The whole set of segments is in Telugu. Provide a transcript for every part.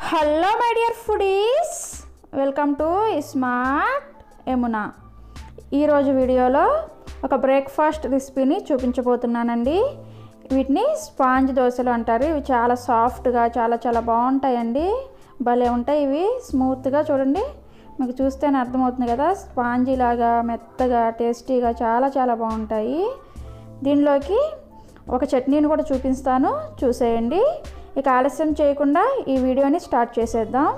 hello my dear foodies welcome to smart Yamuna ఈరోజు వీడియోలో ఒక బ్రేక్ఫాస్ట్ రెసిపీని చూపించబోతున్నానండి వీటిని స్పాంజ్ దోశలు అంటారు ఇవి చాలా సాఫ్ట్గా చాలా చాలా బాగుంటాయండి భలే ఉంటాయి ఇవి స్మూత్గా చూడండి మీకు చూస్తేనే అర్థమవుతుంది కదా స్పాంజీ లాగా మెత్తగా టేస్టీగా చాలా చాలా బాగుంటాయి దీనిలోకి ఒక చట్నీని కూడా చూపిస్తాను చూసేయండి ఇక ఆలస్యం చేయకుండా ఈ వీడియోని స్టార్ట్ చేసేద్దాం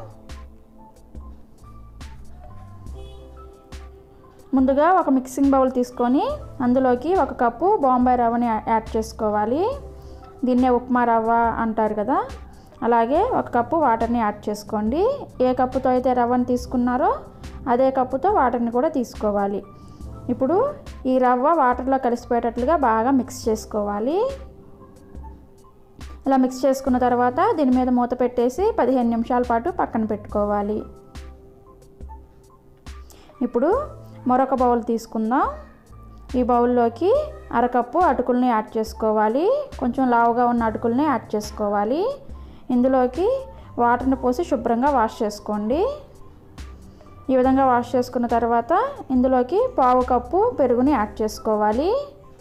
ముందుగా ఒక మిక్సింగ్ బౌల్ తీసుకొని అందులోకి ఒక కప్పు బాంబాయి రవ్వని యాడ్ చేసుకోవాలి దీన్నే ఉప్మా రవ్వ అంటారు కదా అలాగే ఒక కప్పు వాటర్ని యాడ్ చేసుకోండి ఏ కప్పుతో అయితే రవ్వని తీసుకున్నారో అదే కప్పుతో వాటర్ని కూడా తీసుకోవాలి ఇప్పుడు ఈ రవ్వ వాటర్లో కలిసిపోయేటట్లుగా బాగా మిక్స్ చేసుకోవాలి ఇలా మిక్స్ చేసుకున్న తర్వాత దీని మీద మూత పెట్టేసి పదిహేను నిమిషాల పాటు పక్కన పెట్టుకోవాలి ఇప్పుడు మరొక బౌల్ తీసుకుందాం ఈ బౌల్లోకి అరకప్పు అటుకుల్ని యాడ్ చేసుకోవాలి కొంచెం లావుగా ఉన్న అటుకుల్ని యాడ్ చేసుకోవాలి ఇందులోకి వాటర్ని పోసి శుభ్రంగా వాష్ చేసుకోండి ఈ విధంగా వాష్ చేసుకున్న తర్వాత ఇందులోకి పావు కప్పు పెరుగుని యాడ్ చేసుకోవాలి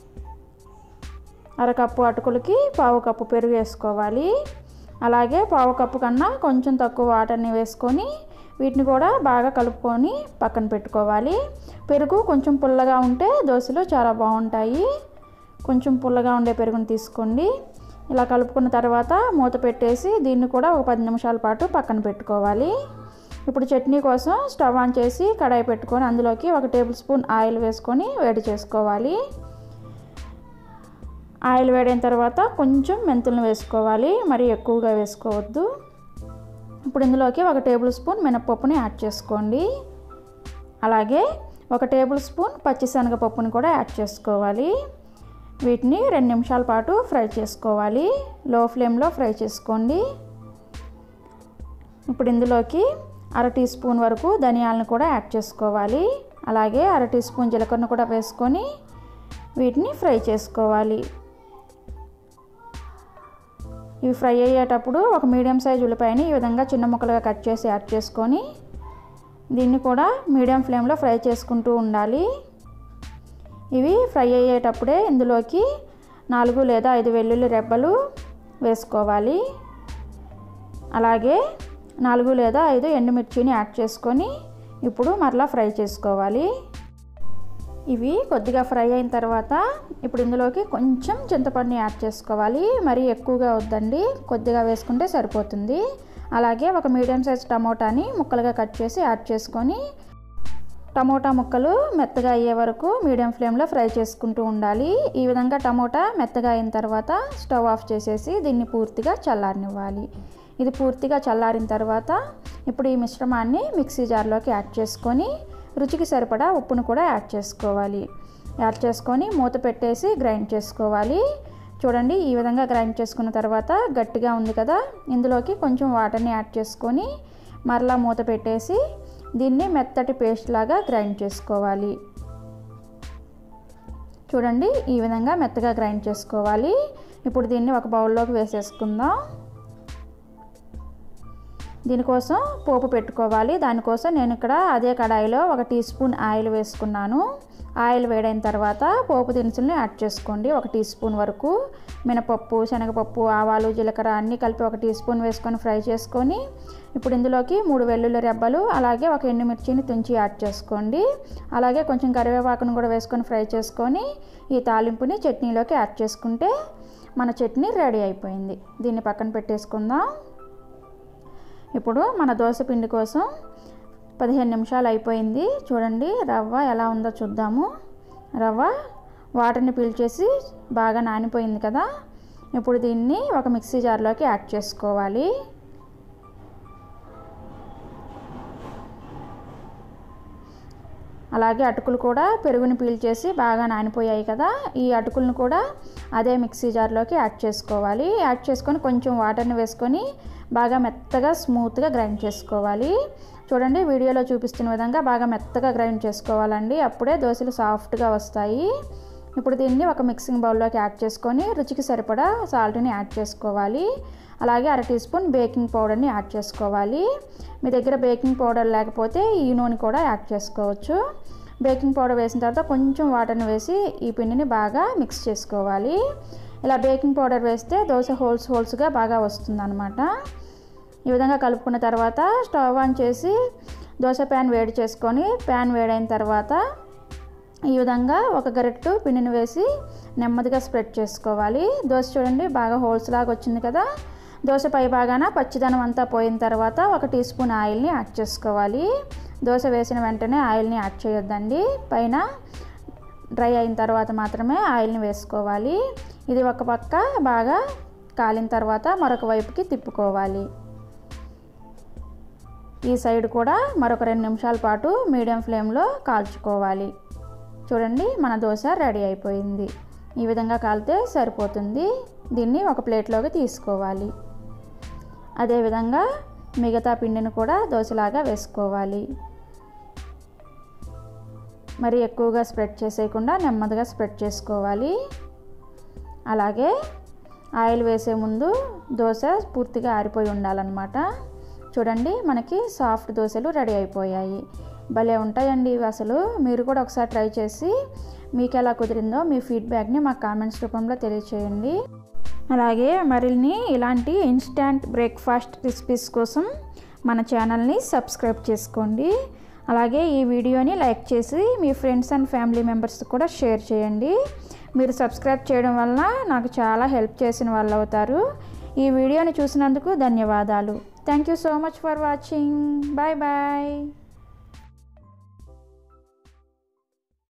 అరకప్పు అటుకులకి పావు కప్పు పెరుగు వేసుకోవాలి అలాగే పావు కప్పు కన్నా కొంచెం తక్కువ వాటర్ని వేసుకొని వీటిని కూడా బాగా కలుపుకొని పక్కన పెట్టుకోవాలి పెరుగు కొంచెం పుల్లగా ఉంటే దోశలు చాలా బాగుంటాయి కొంచెం పుల్లగా ఉండే పెరుగుని తీసుకోండి ఇలా కలుపుకున్న తర్వాత మూత పెట్టేసి దీన్ని కూడా ఒక పది నిమిషాల పాటు పక్కన పెట్టుకోవాలి ఇప్పుడు చట్నీ కోసం స్టవ్ ఆన్ చేసి కడాయి పెట్టుకొని అందులోకి ఒక టేబుల్ స్పూన్ ఆయిల్ వేసుకొని వేడి చేసుకోవాలి ఆయిల్ వేడైన తర్వాత కొంచెం మెంతులను వేసుకోవాలి మరి ఎక్కువగా వేసుకోవద్దు ఇప్పుడు ఇందులోకి ఒక టేబుల్ స్పూన్ మినపప్పుని యాడ్ చేసుకోండి అలాగే ఒక టేబుల్ స్పూన్ పచ్చిశనగపప్పుని కూడా యాడ్ చేసుకోవాలి వీటిని రెండు నిమిషాల పాటు ఫ్రై చేసుకోవాలి లో ఫ్లేమ్లో ఫ్రై చేసుకోండి ఇప్పుడు ఇందులోకి అర టీ స్పూన్ వరకు ధనియాలను కూడా యాడ్ చేసుకోవాలి అలాగే అర టీ స్పూన్ జీలకర్రను కూడా వేసుకొని వీటిని ఫ్రై చేసుకోవాలి ఇవి ఫ్రై అయ్యేటప్పుడు ఒక మీడియం సైజ్ ఉల్లిపాయని ఈ విధంగా చిన్న ముక్కలుగా కట్ చేసి యాడ్ చేసుకొని దీన్ని కూడా మీడియం ఫ్లేమ్లో ఫ్రై చేసుకుంటూ ఉండాలి ఇవి ఫ్రై అయ్యేటప్పుడే ఇందులోకి నాలుగు లేదా ఐదు వెల్లుల్లి రెబ్బలు వేసుకోవాలి అలాగే నాలుగు లేదా ఐదు ఎండుమిర్చిని యాడ్ చేసుకొని ఇప్పుడు మరలా ఫ్రై చేసుకోవాలి ఇవి కొద్దిగా ఫ్రై అయిన తర్వాత ఇప్పుడు ఇందులోకి కొంచెం చింతపండుని యాడ్ చేసుకోవాలి మరీ ఎక్కువగా వద్దండి కొద్దిగా వేసుకుంటే సరిపోతుంది అలాగే ఒక మీడియం సైజ్ టమోటాని ముక్కలుగా కట్ చేసి యాడ్ చేసుకొని టమోటా ముక్కలు మెత్తగా అయ్యే వరకు మీడియం ఫ్లేమ్లో ఫ్రై చేసుకుంటూ ఉండాలి ఈ విధంగా టమోటా మెత్తగా అయిన తర్వాత స్టవ్ ఆఫ్ చేసేసి దీన్ని పూర్తిగా చల్లారనివ్వాలి ఇది పూర్తిగా చల్లారిన తర్వాత ఇప్పుడు ఈ మిశ్రమాన్ని మిక్సీ జార్లోకి యాడ్ చేసుకొని రుచికి సరిపడా ఉప్పును కూడా యాడ్ చేసుకోవాలి యాడ్ చేసుకొని మూత పెట్టేసి గ్రైండ్ చేసుకోవాలి చూడండి ఈ విధంగా గ్రైండ్ చేసుకున్న తర్వాత గట్టిగా ఉంది కదా ఇందులోకి కొంచెం వాటర్ని యాడ్ చేసుకొని మరలా మూత పెట్టేసి దీన్ని మెత్తటి పేస్ట్ లాగా గ్రైండ్ చేసుకోవాలి చూడండి ఈ విధంగా మెత్తగా గ్రైండ్ చేసుకోవాలి ఇప్పుడు దీన్ని ఒక బౌల్లోకి వేసేసుకుందాం దీనికోసం పోపు పెట్టుకోవాలి దానికోసం నేను ఇక్కడ అదే కడాయిలో ఒక టీ స్పూన్ ఆయిల్ వేసుకున్నాను ఆయిల్ వేడైన తర్వాత పోపు దినుసుల్ని యాడ్ చేసుకోండి ఒక టీ స్పూన్ వరకు మినపప్పు శనగపప్పు ఆవాలు జీలకర్ర అన్నీ కలిపి ఒక టీ స్పూన్ వేసుకొని ఫ్రై చేసుకొని ఇప్పుడు ఇందులోకి మూడు వెల్లుల్లి రెబ్బలు అలాగే ఒక ఎండుమిర్చిని తుంచి యాడ్ చేసుకోండి అలాగే కొంచెం కరివేపాకును కూడా వేసుకొని ఫ్రై చేసుకొని ఈ తాలింపుని చట్నీలోకి యాడ్ చేసుకుంటే మన చట్నీ రెడీ అయిపోయింది దీన్ని పక్కన పెట్టేసుకుందాం ఇప్పుడు మన దోశ పిండి కోసం పదిహేను నిమిషాలు అయిపోయింది చూడండి రవ్వ ఎలా ఉందో చూద్దాము రవ్వ వాటర్ని పీల్చేసి బాగా నానిపోయింది కదా ఇప్పుడు దీన్ని ఒక మిక్సీ జార్లోకి యాడ్ చేసుకోవాలి అలాగే అటుకులు కూడా పెరుగుని పీల్చేసి బాగా నానిపోయాయి కదా ఈ అటుకులను కూడా అదే మిక్సీ జార్లోకి యాడ్ చేసుకోవాలి యాడ్ చేసుకొని కొంచెం వాటర్ని వేసుకొని బాగా మెత్తగా స్మూత్గా గ్రైండ్ చేసుకోవాలి చూడండి వీడియోలో చూపిస్తున్న విధంగా బాగా మెత్తగా గ్రైండ్ చేసుకోవాలండి అప్పుడే దోశలు సాఫ్ట్గా వస్తాయి ఇప్పుడు దీన్ని ఒక మిక్సింగ్ బౌల్లోకి యాడ్ చేసుకొని రుచికి సరిపడా సాల్ట్ని యాడ్ చేసుకోవాలి అలాగే అర టీ స్పూన్ బేకింగ్ పౌడర్ని యాడ్ చేసుకోవాలి మీ దగ్గర బేకింగ్ పౌడర్ లేకపోతే ఈ నూనె కూడా యాడ్ చేసుకోవచ్చు బేకింగ్ పౌడర్ వేసిన తర్వాత కొంచెం వాటర్ని వేసి ఈ పిండిని బాగా మిక్స్ చేసుకోవాలి ఇలా బేకింగ్ పౌడర్ వేస్తే దోశ హోల్స్ హోల్స్గా బాగా వస్తుందన్నమాట ఈ విధంగా కలుపుకున్న తర్వాత స్టవ్ ఆన్ చేసి దోశ ప్యాన్ వేడి చేసుకొని ప్యాన్ వేడైన తర్వాత ఈ విధంగా ఒక గరిటె పిండిని వేసి నెమ్మదిగా స్ప్రెడ్ చేసుకోవాలి దోశ చూడండి బాగా హోల్స్ లాగా వచ్చింది కదా దోశ పై భాగాన పచ్చిదనం అంతా పోయిన తర్వాత ఒక టీ స్పూన్ ఆయిల్ని యాడ్ చేసుకోవాలి దోశ వేసిన వెంటనే ఆయిల్ని యాడ్ చేయొద్దండి పైన డ్రై అయిన తర్వాత మాత్రమే ఆయిల్ని వేసుకోవాలి ఇది ఒక పక్క బాగా కాలిన తర్వాత మరొక వైపుకి తిప్పుకోవాలి ఈ సైడ్ కూడా మరొక రెండు నిమిషాల పాటు మీడియం ఫ్లేమ్లో కాల్చుకోవాలి చూడండి మన దోశ రెడీ అయిపోయింది ఈ విధంగా కాలితే సరిపోతుంది దీన్ని ఒక ప్లేట్లోకి తీసుకోవాలి అదేవిధంగా మిగతా పిండిని కూడా దోశలాగా వేసుకోవాలి మరి ఎక్కువగా స్ప్రెడ్ చేసేయకుండా నెమ్మదిగా స్ప్రెడ్ చేసుకోవాలి అలాగే ఆయిల్ వేసే ముందు దోశ పూర్తిగా ఆరిపోయి ఉండాలన్నమాట చూడండి మనకి సాఫ్ట్ దోశలు రెడీ అయిపోయాయి భలే ఉంటాయండి ఇవి అసలు మీరు కూడా ఒకసారి ట్రై చేసి మీకు ఎలా కుదిరిందో మీ ఫీడ్బ్యాక్ని మా కామెంట్స్ రూపంలో తెలియచేయండి అలాగే మరిన్ని ఇలాంటి ఇన్స్టాంట్ బ్రేక్ఫాస్ట్ రెసిపీస్ కోసం మన ఛానల్ని సబ్స్క్రైబ్ చేసుకోండి అలాగే ఈ వీడియోని లైక్ చేసి మీ ఫ్రెండ్స్ అండ్ ఫ్యామిలీ మెంబర్స్ కూడా షేర్ చేయండి మీరు సబ్స్క్రైబ్ చేయడం వలన నాకు చాలా హెల్ప్ చేసిన వాళ్ళు అవుతారు ఈ వీడియోని చూసినందుకు ధన్యవాదాలు thank you so much for watching bye bye